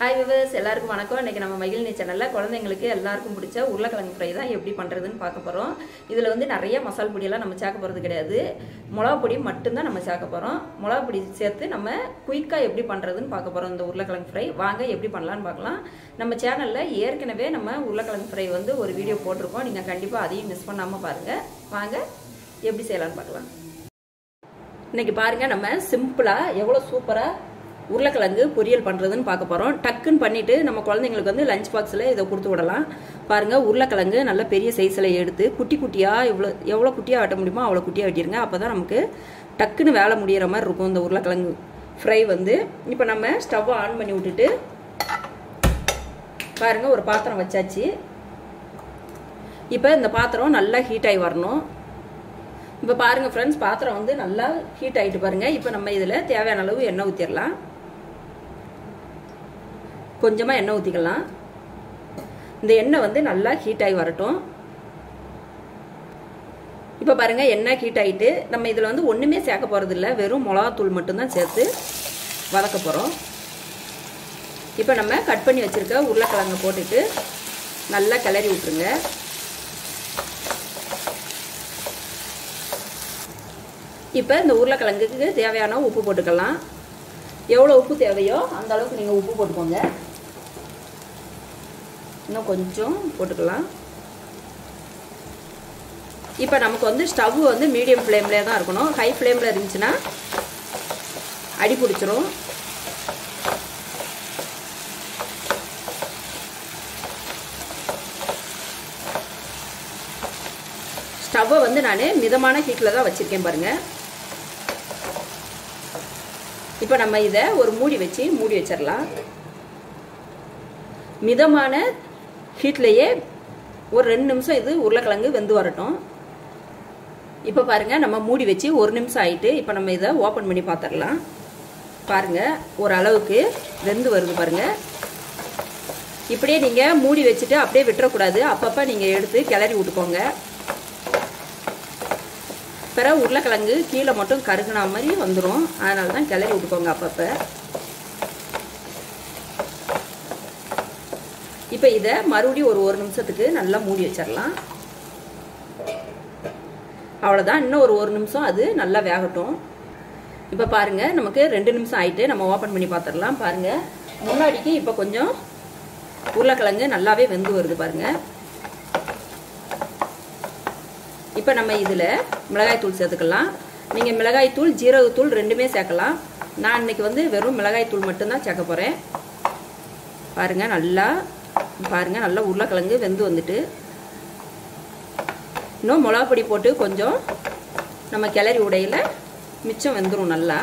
hi viewers எல்லாருக்கும் வணக்கம் இன்னைக்கு நம்ம மகிழ்நி சேனலில் குழந்தைங்களுக்கு எல்லாருக்கும் பிடிச்ச உருளைக்கிழங்கு ஃப்ரை தான் எப்படி பண்ணுறதுன்னு பார்க்க போகிறோம் இதில் வந்து நிறைய மசால் பொடியெல்லாம் நம்ம சேர்க்க போகிறது கிடையாது மிளகா பொடி மட்டும்தான் நம்ம சேர்க்க போகிறோம் மிளகா பொடி சேர்த்து நம்ம குயிக்காக எப்படி பண்ணுறதுன்னு பார்க்க போகிறோம் இந்த உருளைக்கிழங்கு ஃப்ரை வாங்க எப்படி பண்ணலான்னு பார்க்கலாம் நம்ம சேனலில் ஏற்கனவே நம்ம உருளைக்கிழங்கு ஃப்ரை வந்து ஒரு வீடியோ போட்டிருக்கோம் நீங்கள் கண்டிப்பாக அதையும் மிஸ் பண்ணாமல் பாருங்கள் வாங்க எப்படி செய்யலான்னு பார்க்கலாம் இன்னைக்கு பாருங்க நம்ம சிம்பிளாக எவ்வளோ சூப்பராக உருளைக்கிழங்கு பொரியல் பண்ணுறதுன்னு பார்க்க போகிறோம் டக்குன்னு பண்ணிவிட்டு நம்ம குழந்தைங்களுக்கு வந்து லஞ்ச் பாக்ஸில் இதை கொடுத்து விடலாம் பாருங்கள் உருளைக்கிழங்கு நல்ல பெரிய சைஸில் எடுத்து குட்டி குட்டியாக எவ்வளோ எவ்வளோ குட்டியாக வெட்ட முடியுமோ அவ்வளோ குட்டியாக வெட்டிடுங்க அப்போ தான் நமக்கு டக்குன்னு வேலை முடியிற மாதிரி இருக்கும் இந்த உருளைக்கிழங்கு ஃப்ரை வந்து இப்போ நம்ம ஸ்டவ்வை ஆன் பண்ணி விட்டுட்டு பாருங்கள் ஒரு பாத்திரம் வச்சாச்சு இப்போ இந்த பாத்திரம் நல்லா ஹீட் ஆகி வரணும் இப்போ பாருங்கள் ஃப்ரெண்ட்ஸ் பாத்திரம் வந்து நல்லா ஹீட் ஆகிட்டு பாருங்கள் இப்போ நம்ம இதில் தேவையான அளவு எண்ணெய் ஊற்றிடலாம் கொஞ்சமாக எண்ணெய் ஊற்றிக்கலாம் இந்த எண்ணெய் வந்து நல்லா ஹீட் ஆகி வரட்டும் இப்போ பாருங்கள் எண்ணெய் ஹீட் ஆகிட்டு நம்ம இதில் வந்து ஒன்றுமே சேர்க்க போகிறது இல்லை வெறும் மிளகாத்தூள் மட்டும்தான் சேர்த்து வதக்க போகிறோம் இப்போ நம்ம கட் பண்ணி வச்சுருக்க உருளைக்கிழங்கு போட்டுட்டு நல்லா கிளறி விட்டுருங்க இப்போ இந்த உருளைக்கிழங்குக்கு தேவையான உப்பு போட்டுக்கலாம் எவ்வளோ உப்பு தேவையோ அந்த அளவுக்கு நீங்கள் உப்பு போட்டுக்கோங்க இன்னும் கொஞ்சம் போட்டுக்கலாம் இப்போ நமக்கு வந்து ஸ்டவ் வந்து மீடியம் ஃப்ளேம்லேயே தான் இருக்கணும் ஹை ஃப்ளேமில் இருந்துச்சுன்னா அடி பிடிச்சிரும் ஸ்டவ்வை வந்து நான் மிதமான ஹீட்டில் தான் வச்சுருக்கேன் பாருங்கள் இப்போ நம்ம இதை ஒரு மூடி வச்சு மூடி வச்சிடலாம் மிதமான ஹீட்லேயே ஒரு ரெண்டு நிமிஷம் இது உருளைக்கிழங்கு வெந்து வரட்டும் இப்போ பாருங்கள் நம்ம மூடி வச்சு ஒரு நிமிஷம் ஆகிட்டு இப்போ நம்ம இதை ஓப்பன் பண்ணி பார்த்துடலாம் பாருங்கள் ஒரு அளவுக்கு வெந்து வருது பாருங்கள் இப்படியே நீங்கள் மூடி வச்சுட்டு அப்படியே விட்டுறக்கூடாது அப்பப்போ நீங்கள் எடுத்து கிளறி விட்டுக்கோங்க பிறகு உருளைக்கிழங்கு கீழே மட்டும் கருகுனா மாதிரி வந்துடும் அதனால தான் கிளறி விட்டுக்கோங்க அப்பப்போ இப்போ இதை மறுபடியும் ஒரு ஒரு நிமிஷத்துக்கு நல்லா மூடி வச்சிடலாம் அவ்வளோதான் இன்னும் ஒரு ஒரு நிமிஷம் அது நல்லா வேகட்டும் இப்போ பாருங்கள் நமக்கு ரெண்டு நிமிஷம் ஆயிட்டு நம்ம ஓப்பன் பண்ணி பார்த்துடலாம் பாருங்கள் முன்னாடிக்கு இப்போ கொஞ்சம் உருளைக்கிழங்கு நல்லாவே வெந்து வருது பாருங்கள் இப்போ நம்ம இதில் மிளகாய்த்தூள் சேர்த்துக்கலாம் நீங்கள் மிளகாய்த்தூள் ஜீரகத்தூள் ரெண்டுமே சேர்க்கலாம் நான் இன்னைக்கு வந்து வெறும் மிளகாய்த்தூள் மட்டும்தான் சேர்க்க போகிறேன் பாருங்கள் நல்லா பாருங்கள் நல்லா உருளைக்கிழங்கு வெந்து வந்துட்டு இன்னும் மிளகா பொடி போட்டு கொஞ்சம் நம்ம கிளறி உடையில் மிச்சம் வெந்துடும் நல்லா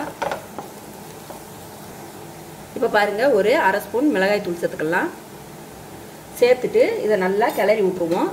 இப்போ பாருங்கள் ஒரு அரை ஸ்பூன் மிளகாய்த்தூள் சேர்த்துக்கலாம் சேர்த்துட்டு இதை நல்லா கிளறி விட்ருவோம்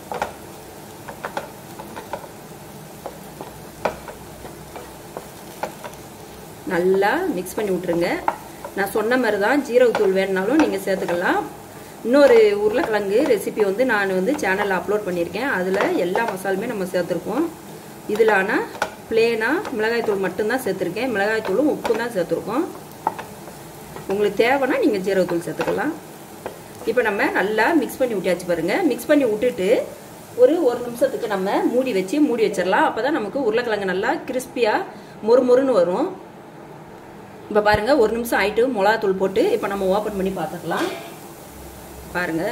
நல்லா மிக்ஸ் பண்ணி விட்ருங்க நான் சொன்ன மாதிரி தான் ஜீரகத்தூள் வேணுனாலும் நீங்கள் சேர்த்துக்கலாம் இன்னொரு உருளைக்கிழங்கு ரெசிபி வந்து நான் வந்து சேனலில் அப்லோட் பண்ணியிருக்கேன் அதில் எல்லா மசாலுமே நம்ம சேர்த்துருக்கோம் இதில் ஆனால் பிளேனாக மிளகாய்த்தூள் மட்டும்தான் சேர்த்துருக்கேன் மிளகாய்த்தூளும் உப்பும் தான் சேர்த்துருக்கோம் உங்களுக்கு தேவைன்னா நீங்கள் ஜீரகத்தூள் சேர்த்துக்கலாம் இப்போ நம்ம நல்லா மிக்ஸ் பண்ணி விட்டியாச்சு பாருங்கள் மிக்ஸ் பண்ணி விட்டுட்டு ஒரு ஒரு நிமிஷத்துக்கு நம்ம மூடி வச்சு மூடி வச்சிடலாம் அப்போ தான் நமக்கு உருளைக்கிழங்கு நல்லா கிறிஸ்பியாக மொறுமொறுன்னு வரும் இப்போ பாருங்கள் ஒரு நிமிஷம் ஆயிட்டு மிளகாத்தூள் போட்டு இப்போ நம்ம ஓப்பன் பண்ணி பார்த்துக்கலாம் பாருங்கள்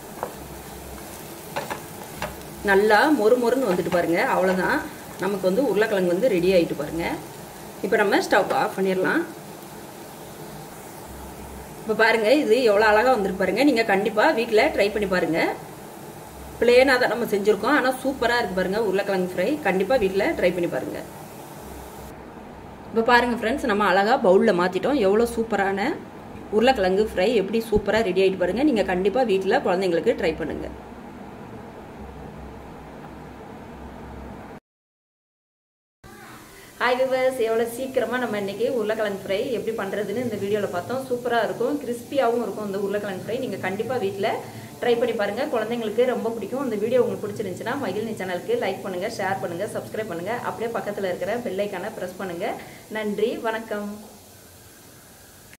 நல்லா மொறு மொறுன்னு வந்துட்டு பாருங்கள் அவ்வளோதான் நமக்கு வந்து உருளைக்கிழங்கு வந்து ரெடி ஆகிட்டு பாருங்கள் இப்போ நம்ம ஸ்டவ் ஆஃப் பண்ணிடலாம் இப்போ பாருங்கள் இது எவ்வளோ அழகாக வந்துருக்கு பாருங்கள் நீங்கள் கண்டிப்பாக வீட்டில் ட்ரை பண்ணி பாருங்கள் பிளேனாக தான் நம்ம செஞ்சுருக்கோம் ஆனால் சூப்பராக இருக்குது பாருங்கள் உருளைக்கிழங்கு ஃப்ரை கண்டிப்பாக வீட்டில் ட்ரை பண்ணி பாருங்கள் இப்போ பாருங்கள் ஃப்ரெண்ட்ஸ் நம்ம அழகாக பவுலில் மாற்றிட்டோம் எவ்வளோ சூப்பரான உருளைக்கிழங்கு ஃப்ரை எப்படி சூப்பராக ரெடி ஆகிட்டு பாருங்கள் நீங்கள் கண்டிப்பாக வீட்டில் குழந்தைங்களுக்கு ட்ரை பண்ணுங்கள் ஹாய் விவர்ஸ் எவ்வளோ சீக்கிரமாக நம்ம இன்றைக்கி உருளைக்கிழங்கு ஃப்ரை எப்படி பண்ணுறதுன்னு இந்த வீடியோவில் பார்த்தோம் சூப்பராக இருக்கும் கிறிஸ்பியாகவும் இருக்கும் இந்த உருளைக்கிழங்கு ஃப்ரை நீங்கள் கண்டிப்பாக வீட்டில் ட்ரை பண்ணி பாருங்கள் குழந்தைங்களுக்கு ரொம்ப பிடிக்கும் இந்த வீடியோ உங்களுக்கு பிடிச்சிருந்துச்சுன்னா மகிழ்நி சேனலுக்கு லைக் பண்ணுங்கள் ஷேர் பண்ணுங்கள் சப்ஸ்கிரைப் பண்ணுங்கள் அப்படியே பக்கத்தில் இருக்கிற பெல்லைக்கான ப்ரெஸ் பண்ணுங்கள் நன்றி வணக்கம்